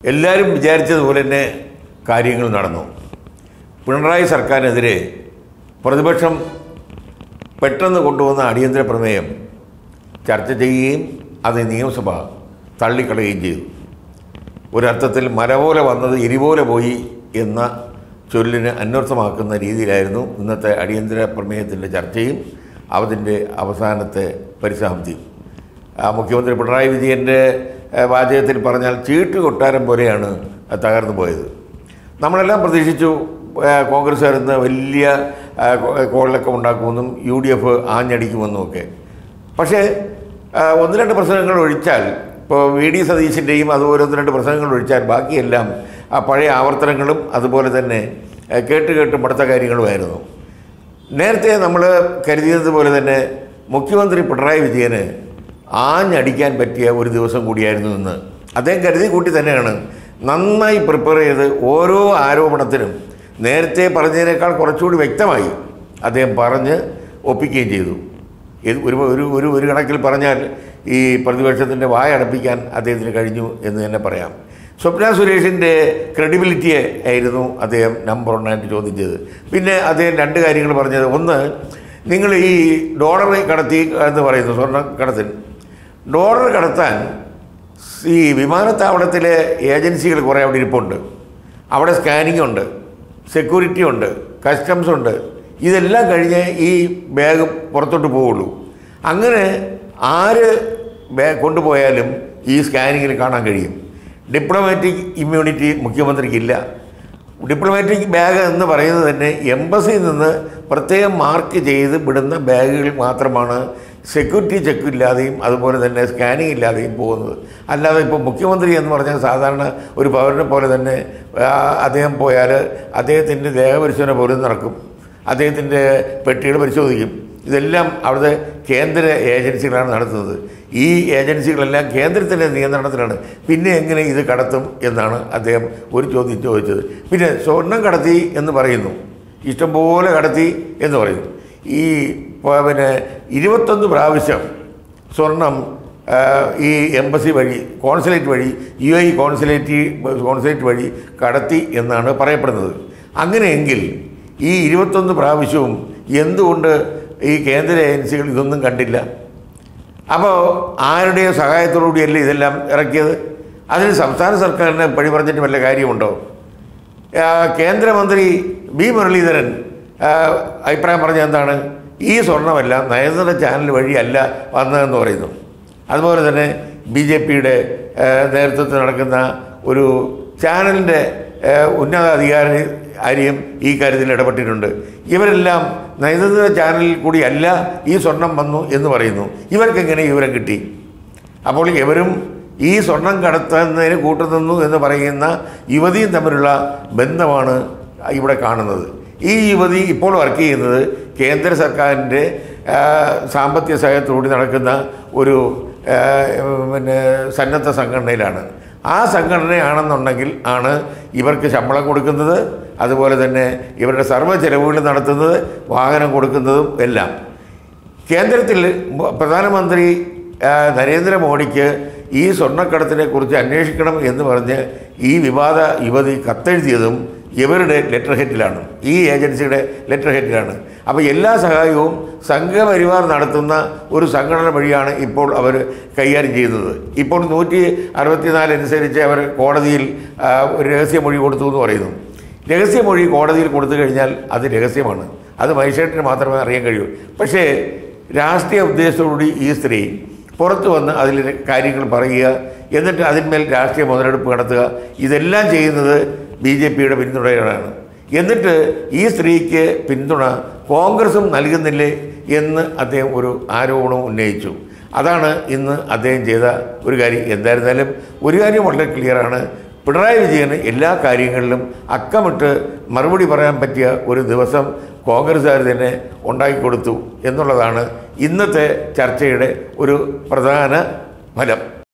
എല്ലാവരും വിചാരിച്ചതുപോലെ തന്നെ കാര്യങ്ങൾ നടന്നു പിണറായി സർക്കാരിനെതിരെ പ്രതിപക്ഷം പെട്ടെന്ന് കൊണ്ടുവന്ന അടിയന്തര പ്രമേയം ചർച്ച ചെയ്യുകയും അത് നിയമസഭ തള്ളിക്കളയുകയും ചെയ്തു ഒരർത്ഥത്തിൽ മല പോലെ വന്നത് എരി പോലെ പോയി എന്ന ചൊല്ലിന് അന്വർത്ഥമാക്കുന്ന രീതിയിലായിരുന്നു ഇന്നത്തെ അടിയന്തര പ്രമേയത്തിൻ്റെ ചർച്ചയും അതിൻ്റെ അവസാനത്തെ പരിസമാപ്തിയും ആ മുഖ്യമന്ത്രി പിണറായി വിജയൻ്റെ ഏഹ്, വാചകത്തിൽ പറഞ്ഞാൽ ചീട്ട് കൊട്ടാരം പോലെയാണ് അത് തകർന്നു പോയത് നമ്മളെല്ലാം പ്രതീക്ഷിച്ചു ഏഹ്, കോൺഗ്രസ്സുകാർ ഇന്ന് വലിയ ഏഹ്, കോ- കോളിലൊക്കെ ഉണ്ടാക്കുമെന്നും യു ഡി എഫ് ആഞ്ഞടിക്കുമെന്നും ഒക്കെ പക്ഷേ ആ, ഒന്ന് രണ്ട് പ്രസംഗങ്ങൾ ഒഴിച്ചാൽ ഇപ്പോൾ വി ഡി സതീശിൻ്റെയും അതുപോലെ ഒന്ന് രണ്ട് പ്രസംഗങ്ങൾ ഒഴിച്ചാൽ ബാക്കിയെല്ലാം ആ പഴയ ആവർത്തനങ്ങളും അതുപോലെ തന്നെ ഏ, കേട്ട് കേട്ട് മടുത്ത കാര്യങ്ങളുമായിരുന്നു നേരത്തെ നമ്മൾ കരുതിയത് പോലെ തന്നെ മുഖ്യമന്ത്രി പിണറായി വിജയന് ആഞ്ഞടിക്കാൻ പറ്റിയ ഒരു ദിവസം കൂടിയായിരുന്നു ഇന്ന് അദ്ദേഹം കരുതി കൂട്ടി തന്നെയാണ് നന്നായി പ്രിപ്പയർ ചെയ്ത് ഓരോ ആരോപണത്തിനും നേരത്തെ പറഞ്ഞതിനേക്കാൾ കുറച്ചുകൂടി വ്യക്തമായി അദ്ദേഹം പറഞ്ഞ് ഒപ്പിക്കുകയും ചെയ്തു ഇത് ഒരു ഒരു ഒരു ഒരു കണക്കിൽ പറഞ്ഞാൽ ഈ പ്രതിപക്ഷത്തിൻ്റെ വായ അടപ്പിക്കാൻ അദ്ദേഹത്തിന് കഴിഞ്ഞു എന്ന് തന്നെ പറയാം സ്വപ്ന സുരേഷിൻ്റെ ക്രെഡിബിലിറ്റിയെ ആയിരുന്നു അദ്ദേഹം നമ്പർ ഒന്നായിട്ട് ചോദിച്ചത് പിന്നെ അദ്ദേഹം രണ്ട് കാര്യങ്ങൾ പറഞ്ഞത് ഒന്ന് നിങ്ങൾ ഈ ഡോളർ കടത്തി എന്ന് പറയുന്നു സ്വർണ്ണ കടത്തിൽ ഡോളർ കടത്താൻ ഈ വിമാനത്താവളത്തിലെ ഏജൻസികൾ കുറേ അവിടെ ഇരിപ്പുണ്ട് അവിടെ സ്കാനിംഗ് ഉണ്ട് സെക്യൂരിറ്റി ഉണ്ട് കസ്റ്റംസ് ഉണ്ട് ഇതെല്ലാം കഴിഞ്ഞ് ഈ ബാഗ് പുറത്തോട്ട് പോവുള്ളൂ അങ്ങനെ ആര് ബാഗ് കൊണ്ടുപോയാലും ഈ സ്കാനിങ്ങിൽ കാണാൻ കഴിയും ഡിപ്ലോമാറ്റിക് ഇമ്മ്യൂണിറ്റി മുഖ്യമന്ത്രിക്കില്ല ഡിപ്ലോമാറ്റിക് ബാഗ് എന്ന് പറയുന്നത് തന്നെ എംബസിയിൽ നിന്ന് പ്രത്യേകം മാർക്ക് ചെയ്ത് വിടുന്ന ബാഗുകൾ മാത്രമാണ് സെക്യൂരിറ്റി ചെക്ക് ഇല്ലാതെയും അതുപോലെ തന്നെ സ്കാനിങ് ഇല്ലാതെയും പോകുന്നത് അല്ലാതെ ഇപ്പോൾ മുഖ്യമന്ത്രി എന്ന് പറഞ്ഞാൽ സാധാരണ ഒരു പൗരനെ പോലെ തന്നെ ആ, അദ്ദേഹം പോയാൽ അദ്ദേഹത്തിൻ്റെ ദേഹപരിശോധന പോലും നടക്കും അദ്ദേഹത്തിൻ്റെ പെട്ടികൾ പരിശോധിക്കും ഇതെല്ലാം അവിടുത്തെ കേന്ദ്ര ഏജൻസികളാണ് നടത്തുന്നത് ഈ ഏജൻസികളെല്ലാം കേന്ദ്രത്തിൻ്റെ നിയന്ത്രണത്തിലാണ് പിന്നെ എങ്ങനെ ഇത് കടത്തും എന്നാണ് അദ്ദേഹം ഒരു ചോദ്യം ചോദിച്ചത് പിന്നെ സ്വർണം കടത്തി എന്ന് പറയുന്നു ഇഷ്ടംപോലെ കടത്തി എന്ന് പറയുന്നു ഈ പ- പിന്നെ ഇരുപത്തൊന്ന് പ്രാവശ്യം സ്വർണം ആ, ഈ എംബസി വഴി കോൺസുലേറ്റ് വഴി യു ഐ കോൺസുലേറ്റ് കോൺസുലേറ്റ് വഴി കടത്തി എന്നാണ് പറയപ്പെടുന്നത് അങ്ങനെയെങ്കിൽ ഈ ഇരുപത്തൊന്ന് പ്രാവശ്യവും എന്തുകൊണ്ട് ഈ കേന്ദ്ര ഏജൻസികൾ ഇതൊന്നും കണ്ടില്ല അപ്പോൾ ആരുടെയോ സഹായത്തോടുകൂടിയല്ലേ ഇതെല്ലാം ഇറക്കിയത് അതിന് സംസ്ഥാന സർക്കാരിനെ പഴി പറഞ്ഞിട്ട് വല്ല കാര്യമുണ്ടോ ആ, കേന്ദ്രമന്ത്രി ബി മുരളീധരൻ ആ, അഭിപ്രായം പറഞ്ഞ എന്താണ് ഈ സ്വർണമെല്ലാം നയതന്ത്ര ചാനൽ വഴിയല്ല വന്നതെന്ന് പറയുന്നു അതുപോലെ തന്നെ ബി ജെ പിയുടെ നേതൃത്വത്തിൽ നടക്കുന്ന ഒരു ചാനലിൻ്റെ ഉന്നതാധികാരി ആരെയും ഈ കാര്യത്തിൽ ഇടപെട്ടിട്ടുണ്ട് ഇവരെല്ലാം നയതന്ത്ര ചാനലിൽ കൂടിയല്ല ഈ സ്വർണം വന്നു എന്ന് പറയുന്നു ഇവർക്കെങ്ങനെ ഈ വിവരം കിട്ടി അപ്പോൾ ഇവരും ഈ സ്വർണം കടത്തുന്നതിന് കൂട്ടുനിന്നു എന്ന് പറയുന്ന യുവതിയും തമ്മിലുള്ള ബന്ധമാണ് ഇവിടെ കാണുന്നത് ഈ യുവതി ഇപ്പോൾ വർക്ക് ചെയ്യുന്നത് കേന്ദ്ര സർക്കാരിൻ്റെ ആ, സാമ്പത്തിക സഹായത്തോടെ നടക്കുന്ന ഒരു ആ, പിന്നെ സന്നദ്ധ സംഘടനയിലാണ് ആ സംഘടനയാണെന്നുണ്ടെങ്കിൽ ആണ് ഇവർക്ക് ശമ്പളം കൊടുക്കുന്നത് അതുപോലെ തന്നെ ഇവരുടെ സർവ്വ ചെലവുകൾ നടത്തുന്നത് വാഹനം കൊടുക്കുന്നതും എല്ലാം കേന്ദ്രത്തിൽ മ- പ്രധാനമന്ത്രി ആ, നരേന്ദ്രമോദിക്ക് ഈ സ്വർണ്ണക്കടത്തിനെ കുറിച്ച് അന്വേഷിക്കണം എന്ന് പറഞ്ഞ് ഈ വിവാദ യുവതി കത്തെഴുതിയതും ഇവരുടെ ലെറ്റർ ഹെറ്റിലാണ് ഈ ഏജൻസിയുടെ ലെറ്റർ ഹെറ്റിലാണ് അപ്പോൾ എല്ലാ സഹായവും സംഘപരിവാർ നടത്തുന്ന ഒരു സംഘടന വഴിയാണ് ഇപ്പോൾ അവർ കൈകാര്യം ചെയ്യുന്നത് ഇപ്പോൾ നൂറ്റി അറുപത്തിനാല് അനുസരിച്ച് അവർ കോടതിയിൽ ആ, ഒരു രഹസ്യമൊഴി കൊടുത്തു എന്ന് പറയുന്നു രഹസ്യമൊഴി കോടതിയിൽ കൊടുത്തു കഴിഞ്ഞാൽ അത് രഹസ്യമാണ് അത് മജിസ്ട്രേറ്റിന് മാത്രമേ അറിയാൻ കഴിയൂ പക്ഷേ രാഷ്ട്രീയ ഉദ്ദേശത്തോടുകൂടി ഈ സ്ത്രീ പുറത്തു വന്ന് അതിൽ കാര്യങ്ങൾ പറയുക എന്നിട്ട് അതിന്മേൽ രാഷ്ട്രീയ മുതലെടുപ്പ് നടത്തുക ഇതെല്ലാം ചെയ്യുന്നത് ബി ജെ പിയുടെ പിന്തുണയാണ് എന്നിട്ട് ഈ സ്ത്രീക്ക് പിന്തുണ കോൺഗ്രസും നൽകുന്നില്ലേ എന്ന് അദ്ദേഹം ഒരു ആരോപണം ഉന്നയിച്ചു അതാണ് ഇന്ന് അദ്ദേഹം ചെയ്ത ഒരു കാര്യം എന്തായിരുന്നാലും ഒരു കാര്യം വളരെ ക്ലിയറാണ് പിണറായി വിജയന് എല്ലാ കാര്യങ്ങളിലും അക്കമിട്ട് മറുപടി പറയാൻ പറ്റിയ ഒരു ദിവസം കോൺഗ്രസ്സുകാർ തന്നെ ഉണ്ടാക്കിക്കൊടുത്തു എന്നുള്ളതാണ് ഇന്നത്തെ ചർച്ചയുടെ ഒരു പ്രധാന ഫലം